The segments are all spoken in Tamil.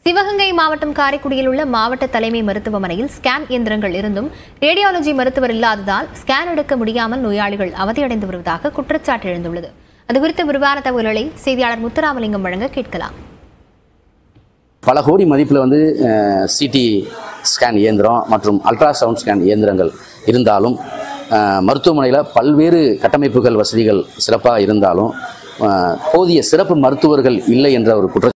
சிவகங்கை மாவட்டம் காரைக்குடியில் உள்ள மாவட்ட தலைமை மருத்துவமனையில் ஸ்கேன் இயந்திரங்கள் இருந்தும் ரேடியாலஜி மருத்துவர் இல்லாததால் ஸ்கேன் எடுக்க முடியாமல் நோயாளிகள் அவதியடைந்து வருவதாக குற்றச்சாட்டு எழுந்துள்ளது அது குறித்த விரிவான தகவல்களை செய்தியாளர் முத்துராமலிங்கம் வழங்க கேட்கலாம் பல கோடி மதிப்பில் வந்து சிடி ஸ்கேன் இயந்திரம் மற்றும் அல்ட்ராசவுண்ட் ஸ்கேன் இயந்திரங்கள் இருந்தாலும் மருத்துவமனையில் பல்வேறு கட்டமைப்புகள் வசதிகள் சிறப்பாக இருந்தாலும் அஹ், போதிய சிறப்பு மருத்துவர்கள் இல்லை என்ற ஒரு குற்ற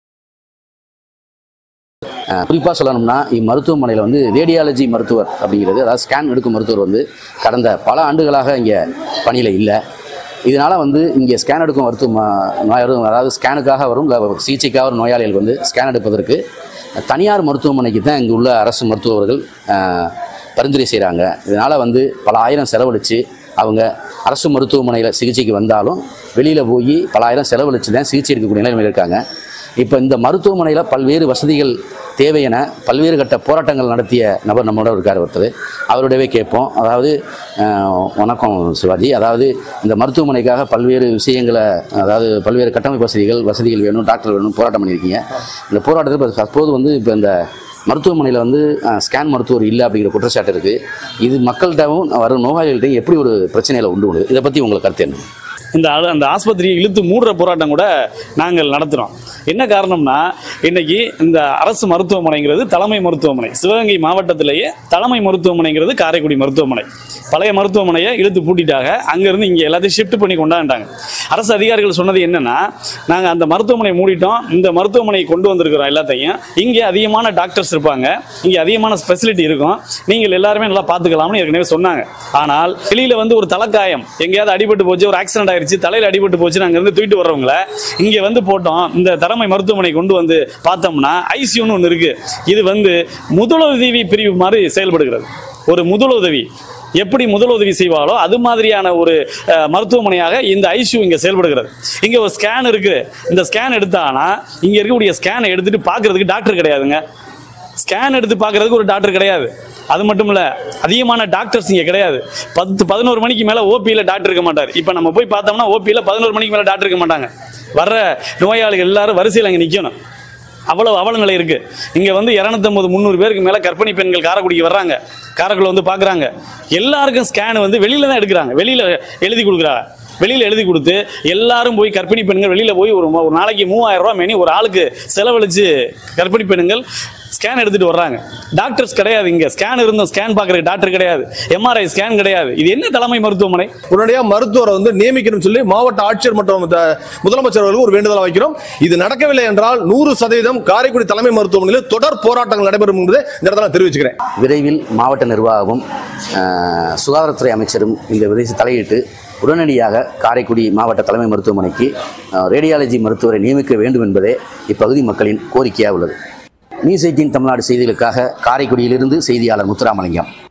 குறிப்பாக சொல்லணும்னா இம்மருத்துவமனையில் வந்து ரேடியாலஜி மருத்துவர் அப்படிங்கிறது அதாவது ஸ்கேன் எடுக்கும் மருத்துவர் வந்து கடந்த பல ஆண்டுகளாக இங்கே பணியில் இல்லை இதனால் வந்து இங்கே ஸ்கேன் எடுக்கும் மருத்துவ ம- நோயாளரும் அதாவது ஸ்கேனுக்காக வரும் இல்லை சிகிச்சைக்காக வரும் நோயாளிகள் வந்து ஸ்கேன் எடுப்பதற்கு தனியார் மருத்துவமனைக்கு தான் இங்கே உள்ள அரசு மருத்துவர்கள் அஹ், பரிந்துரை செய்கிறாங்க இதனால் வந்து பல ஆயிரம் செலவழித்து அவங்க அரசு மருத்துவமனையில் சிகிச்சைக்கு வந்தாலும் வெளியில் போய் பல ஆயிரம் செலவழித்து தான் சிகிச்சை எடுக்கக்கூடிய நிலைமையில் இருக்காங்க இப்போ இந்த மருத்துவமனையில் பல்வேறு வசதிகள் தேவை என பல்வேறு கட்ட போராட்டங்கள் நடத்திய நபர் நம்மளோட இருக்கார் ஒருத்தர் அவருடையவே கேட்போம் அதாவது அஹ், வணக்கம் சிவாஜி அதாவது இந்த மருத்துவமனைக்காக பல்வேறு விஷயங்களை அதாவது பல்வேறு கட்டமைப்பு வசதிகள் வசதிகள் வேணும் டாக்டர் வேணும் போராட்டம் பண்ணியிருக்கீங்க இந்த போராட்டத்தில் இப்ப தற்போது வந்து இப்போ இந்த மருத்துவமனையில் வந்து அஹ், ஸ்கேன் மருத்துவர் இல்லை அப்படிங்கிற குற்றச்சாட்டு இருக்குது இது மக்கள்கிட்டவும் வரும் நோயாளிகள்கிட்டையும் எப்படி ஒரு பிரச்சனையில் உண்டு பண்ணுது இதை பற்றி உங்களுக்கு கருத்து என்ன இந்த ஆளு- அந்த ஆஸ்பத்திரியை இழுத்து மூடுற போராட்டம் கூட நாங்கள் நடத்துகிறோம் என்ன காரணம்னா இன்னைக்கு இந்த அரசு மருத்துவமனைங்கிறது தலைமை மருத்துவமனை சிவகங்கை மாவட்டத்திலேயே தலைமை மருத்துவமனைங்கிறது காரைக்குடி மருத்துவமனை பழைய மருத்துவமனையை இழுத்து பூட்டிட்டாங்க அங்கேருந்து இங்கே எல்லாத்தையும் ஷிஃப்ட் பண்ணி கொண்டாண்டாங்க அரசு அதிகாரிகள் சொன்னது என்னன்னா நாங்கள் அந்த மருத்துவமனை மூடிட்டோம் இந்த மருத்துவமனை கொண்டு வந்திருக்கிறோம் எல்லாத்தையும் இங்கே அதிகமான டாக்டர்ஸ் இருப்பாங்க இங்கே அதிகமான ஃபெசிலிட்டி இருக்கும் நீங்கள் எல்லாருமே நல்லா பார்த்துக்கலாம்னு ஏற்கனவே சொன்னாங்க ஆனால் வெளியில் வந்து ஒரு தலைக்காயம் எங்கேயாவது அடிபட்டு போச்சு ஒரு ஆக்சிடென்ட் ஆயிருச்சு தலையில் அடிபட்டு போச்சு நாங்கள் இருந்து தூக்கிட்டு வர்றவங்கள இங்கே வந்து போட்டோம் இந்த தலைமை மருத்துவமனை கொண்டு வந்து பார்த்தோம்னா ஐசியூன்னு ஒன்று இருக்கு இது வந்து முதலுதவி பிரிவு மாதிரி செயல்படுகிறது ஒரு முதலுதவி எப்படி முதலுதவி செய்வாளோ அது மாதிரியான ஒரு அஹ், மருத்துவமனையாக இந்த ஐசியூ இங்கே செயல்படுகிறது இங்கே ஒரு ஸ்கேன் இருக்கு இந்த ஸ்கேன் எடுத்தானா இங்கே இருக்கக்கூடிய ஸ்கேனை எடுத்துட்டு பார்க்கறதுக்கு டாக்டர் கிடையாதுங்க ஸ்கேன் எடுத்து பார்க்கறதுக்கு ஒரு டாக்டர் கிடையாது அது மட்டும் இல்ல அதிகமான டாக்டர்ஸ் இங்க கிடையாது பத்து பதினோரு மணிக்கு மேல ஓபியில டாக்டர் இருக்க மாட்டார் இப்போ நம்ம போய் பார்த்தோம்னா ஓபியில பதினோரு மணிக்கு மேல டாக்டர் இருக்க மாட்டாங்க வர்ற நோயாளிகள் எல்லாரும் வரிசையில் அங்கே நிற்கணும் அவ்வளவு அவலநிலை இருக்கு இங்க வந்து இரநூத்தம்பது முந்நூறு பேருக்கு மேல கர்ப்பிணி பெண்கள் காரைக்குடிக்கு வர்றாங்க காரைக்குடியில் வந்து பார்க்குறாங்க எல்லாருக்கும் ஸ்கேன் வந்து வெளியில தான் எடுக்கிறாங்க வெளியில எழுதி கொடுக்குறாங்க வெளியில எழுதி கொடுத்து எல்லாரும் போய் கர்ப்பிணி பெண்கள் வெளியில போய் ஒரு ம- ஒரு நாளைக்கு மூவாயிரம் ரூபாய் மேனி ஒரு ஆளுக்கு செலவழிச்சு கர்ப்பிணி பெண்கள் ஸ்கேன் எடுத்துட்டு வர்றாங்க டாக்டர்ஸ் கிடையாது இங்க ஸ்கேன் இருந்தோம் ஸ்கேன் பார்க்கறதுக்கு டாக்டர் கிடையாது எம்ஆர்ஐ ஸ்கேன் கிடையாது இது என்ன தலைமை மருத்துவமனை உடனடியாக மருத்துவரை வந்து நியமிக்கணும் சொல்லி மாவட்ட ஆட்சியர் மற்றும் த- முதலமைச்சர் அவர்களுக்கு ஒரு வேண்டுதலை வைக்கிறோம் இது நடக்கவில்லை என்றால் நூறு சதவீதம் காரைக்குடி தலைமை மருத்துவமனையில் தொடர் போராட்டங்கள் நடைபெறும் என்பதை இந்த இடத்துல நான் தெரிவிச்சுக்கிறேன் விரைவில் மாவட்ட நிர்வாகமும் அஹ், சுகாதாரத்துறை அமைச்சரும் இந்த விதை தலையிட்டு உடனடியாக காரைக்குடி மாவட்ட தலைமை மருத்துவமனைக்கு அஹ், ரேடியாலஜி மருத்துவரை நியமிக்க வேண்டும் என்பதே இப்பகுதி மக்களின் கோரிக்கையாக உள்ளது நியூஸ் எயிட்டீன் தமிழ்நாடு செய்திகளுக்காக காரைக்குடியிலிருந்து செய்தியாளர் முத்துராமலிங்கம்